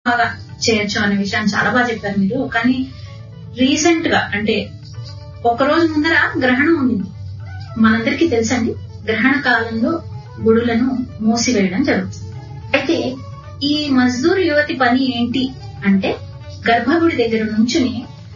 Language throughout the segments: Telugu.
బాగా చేయొచ్చు అనే విషయాన్ని చాలా బాగా చెప్పారు మీరు కానీ రీసెంట్ గా అంటే ఒక రోజు ముందర గ్రహణం ఉంది మనందరికీ తెలుసండి గ్రహణ కాలంలో గుడులను మూసివేయడం జరుగుతుంది అయితే ఈ మజ్దూర్ యువతి పని ఏంటి అంటే గర్భగుడి దగ్గర నుంచుని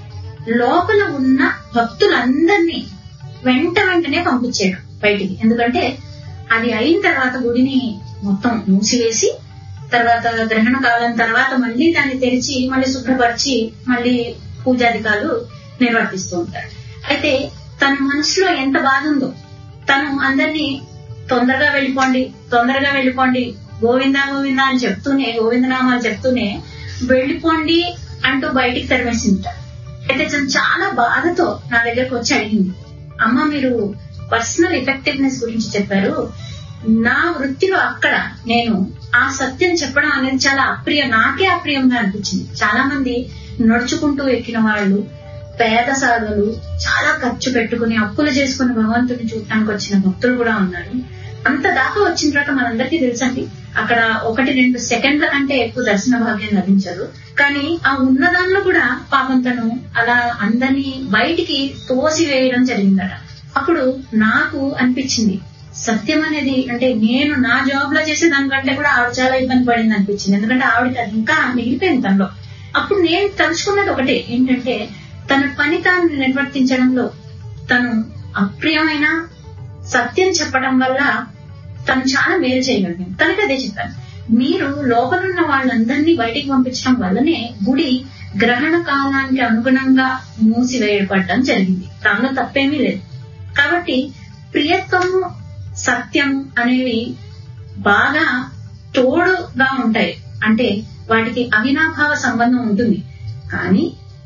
లోపల ఉన్న భక్తులందరినీ వెంట వెంటనే పంపించేయడం బయటికి ఎందుకంటే అది అయిన తర్వాత గుడిని మొత్తం మూసివేసి తర్వాత గ్రహణ కాలం తర్వాత మళ్ళీ దాన్ని తెరిచి మళ్ళీ శుభ్రపరిచి మళ్ళీ పూజాధికారులు నిర్వర్తిస్తూ ఉంటారు అయితే తన మనసులో ఎంత బాధ ఉందో తను అందరినీ తొందరగా వెళ్ళిపోండి తొందరగా వెళ్ళిపోండి గోవిందా గోవిందా అని చెప్తూనే గోవిందనామాలు చెప్తూనే వెళ్ళిపోండి అంటూ బయటికి తరిమేసింట అయితే తను చాలా బాధతో నా దగ్గరకు వచ్చి అడిగింది అమ్మ మీరు పర్సనల్ ఎఫెక్టివ్నెస్ గురించి చెప్పారు నా వృత్తిలో అక్కడ నేను ఆ సత్యం చెప్పడం అనేది చాలా అప్రియ నాకే అప్రియంగా అనిపించింది చాలా మంది నడుచుకుంటూ ఎక్కిన వాళ్ళు పేద సాధులు చాలా ఖర్చు పెట్టుకుని అప్పులు చేసుకుని భగవంతుని చూడటానికి వచ్చిన భక్తులు కూడా ఉన్నారు అంత దాకా వచ్చిన తర్వాత మనందరికీ తెలుసండి అక్కడ ఒకటి రెండు సెకండ్ల కంటే ఎక్కువ దర్శన భాగ్యం లభించదు కానీ ఆ ఉన్న దానిలో కూడా పాపం తను అలా అందరినీ బయటికి తోసి వేయడం జరిగిందట అప్పుడు నాకు అనిపించింది సత్యం అనేది అంటే నేను నా జాబ్ లో చేసే దానికంటే కూడా ఆవిడ చాలా ఇబ్బంది పడింది అనిపించింది ఎందుకంటే ఆవిడకి అది ఇంకా మిగిలిపోయింది తనలో అప్పుడు నేను తలుచుకున్నది ఒకటే ఏంటంటే తన పని తాను నిర్వర్తించడంలో తను అప్రియమైన సత్యం చెప్పడం వల్ల తను చాలా మేలు చేయగలిగింది తనకి అదే చెప్పాను మీరు లోపలున్న వాళ్ళందరినీ బయటికి పంపించడం వల్లనే గుడి గ్రహణ కాలానికి అనుగుణంగా మూసివేయబడడం జరిగింది దానిలో తప్పేమీ లేదు కాబట్టి ప్రియత్వము సత్యం అనేవి బాగా తోడుగా ఉంటాయి అంటే వాటికి అవినాభావ సంబంధం ఉంటుంది కానీ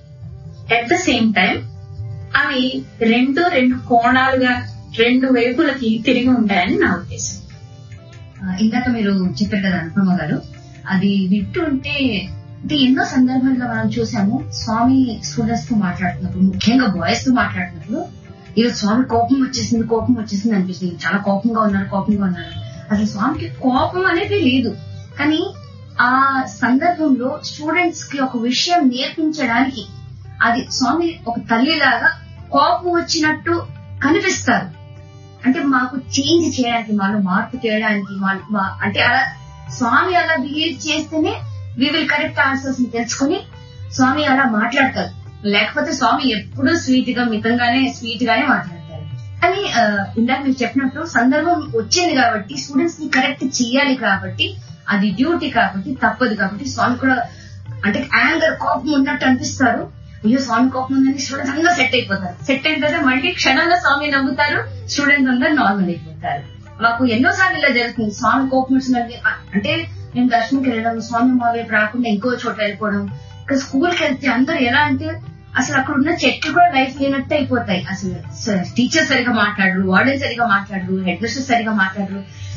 అట్ ద సేమ్ టైం అవి రెండు రెండు కోణాలుగా రెండు వైపులకి తిరిగి ఉంటాయని నా ఉద్దేశం ఆ, ఇందాక మీరు చెప్పారు కదా అనుపమ గారు అది వింటుంటే అంటే ఎన్నో సందర్భాలుగా మనం చూసాము స్వామి స్టూడెంట్స్ తో మాట్లాడుతున్నప్పుడు ముఖ్యంగా బాయ్స్ తో మాట్లాడుతున్నప్పుడు ఈరోజు స్వామి కోపం వచ్చేసింది కోపం వచ్చేసింది అనిపిస్తుంది చాలా కోపంగా ఉన్నారు కోపంగా ఉన్నారు అసలు స్వామికి కోపం అనేది లేదు కానీ ఆ సందర్భంలో స్టూడెంట్స్ కి ఒక విషయం నేర్పించడానికి అది స్వామి ఒక తల్లిలాగా కోపం వచ్చినట్టు కనిపిస్తారు అంటే మాకు చేంజ్ చేయడానికి మాలో మార్పు చేయడానికి మా- మా- అంటే అలా స్వామి అలా బిహేవ్ చేస్తేనే వి విల్ కరెక్ట్ ఆన్సర్స్ ని తెలుసుకుని స్వామి అలా మాట్లాడతారు లేకపోతే స్వామి ఎప్పుడూ స్వీట్ గా మితంగానే స్వీట్ గానే మాట్లాడతారు కానీ ఆ, ఇందాక మీరు చెప్పినట్టు సందర్భం వచ్చింది కాబట్టి స్టూడెంట్స్ ని కరెక్ట్ చేయాలి కాబట్టి అది డ్యూటీ కాబట్టి తప్పదు కాబట్టి స్వామి కూడా అంటే యాంగర్ కోపం ఉన్నట్టు అనిపిస్తారు అయ్యో స్వామి కోపం ఉందని స్టూడెంట్స్ అందరూ సెట్ అయిపోతారు సెట్ అయిన తర్వాత మళ్ళీ క్షణంలో స్వామి నమ్ముతారు స్టూడెంట్స్ అందరూ నార్మల్ అయిపోతారు మాకు ఎన్నో సార్లు ఇలా జరుగుతుంది స్వామి కోపం వచ్చిందంటే అంటే నేను దర్శనంకి వెళ్ళడం స్వామి మా వైపు రాకుండా ఇంకో చోట వెళ్ళిపోవడం ఇక్కడ స్కూల్కి వెళ్తే అందరూ ఎలా అంటే అసలు అక్కడ ఉన్న చెట్లు కూడా లైఫ్ లేనట్టు అయిపోతాయి అసలు టీచర్ సరిగా మాట్లాడరు వార్డెన్ సరిగా మాట్లాడరు హెడ్ మిస్టర్ సరిగా మాట్లాడరు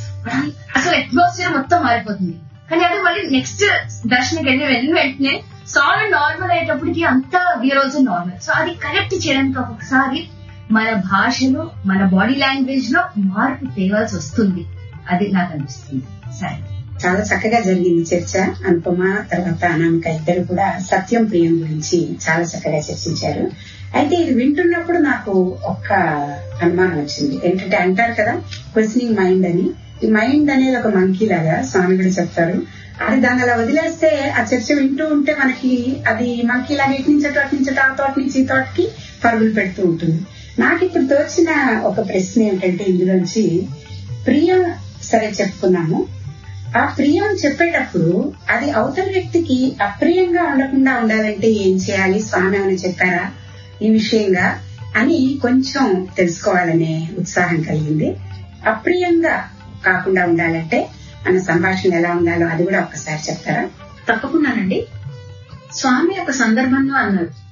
అసలు అట్మాస్ఫియర్ మొత్తం మారిపోతుంది కానీ అది మళ్ళీ నెక్స్ట్ దర్శనకి వెళ్ళి వెళ్ళిన వెంటనే సాంగ్ నార్మల్ అయ్యేటప్పటికి అంతా వీఆర్ ఆల్సో నార్మల్ సో అది కరెక్ట్ చేయడానికి ఒక్కొక్కసారి మన భాషలో మన బాడీ లాంగ్వేజ్ లో మార్పు తేవాల్సి వస్తుంది అది నాకు అనిపిస్తుంది సరే చాలా చక్కగా జరిగింది చర్చ అనుపమ తర్వాత అనామిక ఇద్దరు కూడా సత్యం ప్రియం గురించి చాలా చక్కగా చర్చించారు అయితే ఇది వింటున్నప్పుడు నాకు ఒక్క అనుమానం వచ్చింది ఏంటంటే అంటారు కదా క్వశ్చనింగ్ మైండ్ అని ఈ మైండ్ అనేది ఒక మంకీ లాగా స్వామి కూడా చెప్తారు అది దాన్ని అలా వదిలేస్తే ఆ చర్చ వింటూ ఉంటే మనకి అది మంకీ లాగా ఇటు నుంచి అటు అటు నుంచి అటు, ఆ తోట నుంచి ఈ తోటకి పరుగులు పెడుతూ ఉంటుంది నాకు ఇప్పుడు తోచిన ఒక ప్రశ్న ఏంటంటే ఇందులోంచి ప్రియం సరే చెప్పుకున్నాము ఆ ప్రియం చెప్పేటప్పుడు అది అవతల వ్యక్తికి అప్రియంగా ఉండకుండా ఉండాలంటే ఏం చేయాలి స్వామి ఏమైనా చెప్పారా ఈ విషయంగా అని కొంచెం తెలుసుకోవాలనే ఉత్సాహం కలిగింది అప్రియంగా కాకుండా ఉండాలంటే మన సంభాషణ ఎలా ఉండాలో అది కూడా ఒక్కసారి చెప్తారా తప్పకుండానండి స్వామి ఒక సందర్భంలో అన్నారు